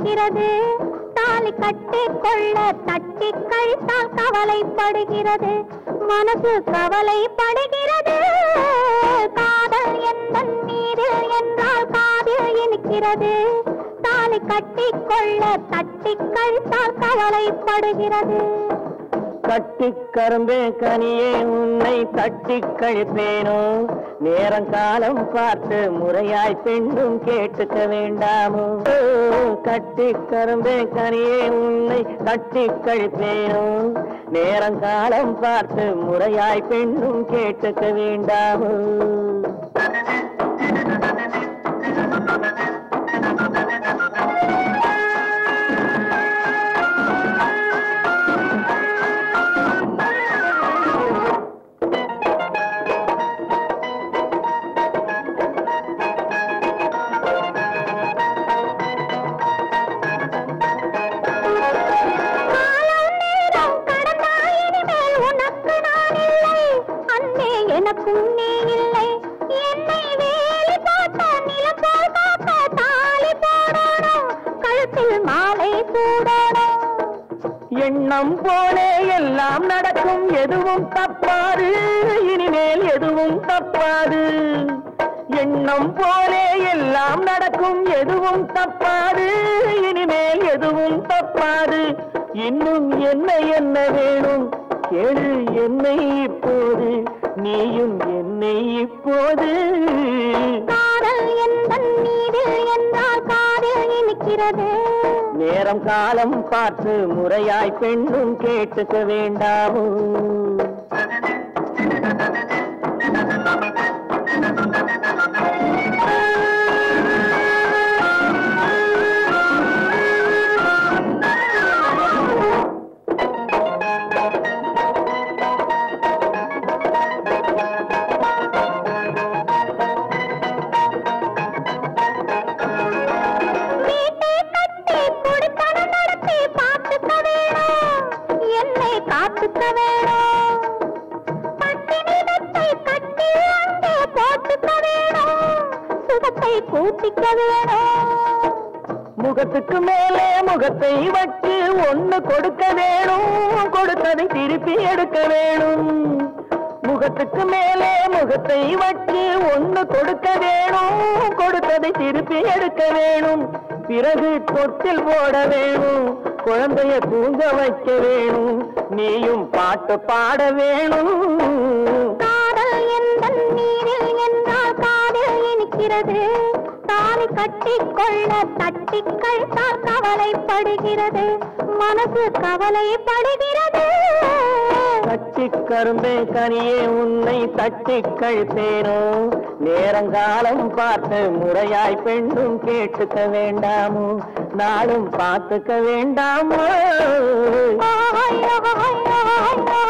இனிக்கிறது தாலி கட்டி கொள்ள தட்டி கழித்தால் கவலைப்படுகிறது மனசு கவலைப்படுகிறது காதல் எந்த மீது என்றால் காதில் இனிக்கிறது தாலி கட்டி கொள்ள தட்டி கழித்தால் கவலைப்படுகிறது கட்டி கரும்பே கனியே உன்னை தட்டி கழிப்பேனோ நேரம் காலம் பார்த்து முறையாய் பெண்ணும் கேட்டுக்க வேண்டாமோ கட்டி கரும்பே கனியே உன்னை தட்டி கழிப்பேனோ நேரம் காலம் பார்த்து முறையாய் பெண்ணும் கேட்டுக்க வேண்டாமோ காலம் நேரம் கடந்தால் இனிமேல் உனக்கு நான் இல்லை அன்பே எனக்கும் நீ இல்லை என்னை வேலி போட்ட நிலம் போல் காக்க தாலி போடணும் கழுத்தில் மாலை சூடணும் எண்ணம் போலே எல்லாம் நடக்கும் எதுவும் தப்பாது இனிமேல் எதுவும் தப்பாது எண்ணம் போலே எல்லாம் நடக்கும் எதுவும் தப்பாது இனிமேல் எதுவும் தப்பாது இன்னும் என்ன என்ன வேணும் கேளு என்னை இப்போது நீயும் என்னை இப்போது காதல் எந்த நீரில் என்றால் காதில் இனிக்கிறது நேரம் காலம் பார்த்து முறையாய் பெண்ணும் கேட்டுக்க வேண்டாமோ வீட்டை கட்டி குடித்தனம் நடத்தி பார்த்துக்க வேணும் என்னை காத்துக்க வேணும் பட்டினி மெத்தை கட்டி அங்கே போட்டுக்க வேணும் சுகத்தை கூட்டிக்க வேணும் முகத்துக்கு மேலே முகத்தை வச்சு ஒண்ணு கொடுக்க வேணும் கொடுத்ததை திருப்பி எடுக்க வேணும் முகத்துக்கு மேலே முகத்தை வச்சு ஒண்ணு கொடுக்க வேணும் கொடுத்ததை திருப்பி எடுக்க வேணும் பிறகு தொட்டில் போட வேணும் குழந்தைய தூங்க வைக்க வேணும் நீயும் பாட்டு பாட வேணும் காதல் எந்த நீரில் என்றால் காதில் இனிக்கிறது தாலி கட்டி கொள்ள தட்டி கழித்தால் கவலைப்படுகிறது மனசு கவலைப்படுகிறது கட்டி கரும்பே கனியே உன்னை தட்டி கழித்தேனோ நேரங்காலம் பார்த்து முறையாய் பெண்ணும் கேட்டுக்க வேண்டாமோ நாளும் பார்த்துக்க வேண்டாமோ ஆய், ஆய், ஆய், ஆய்.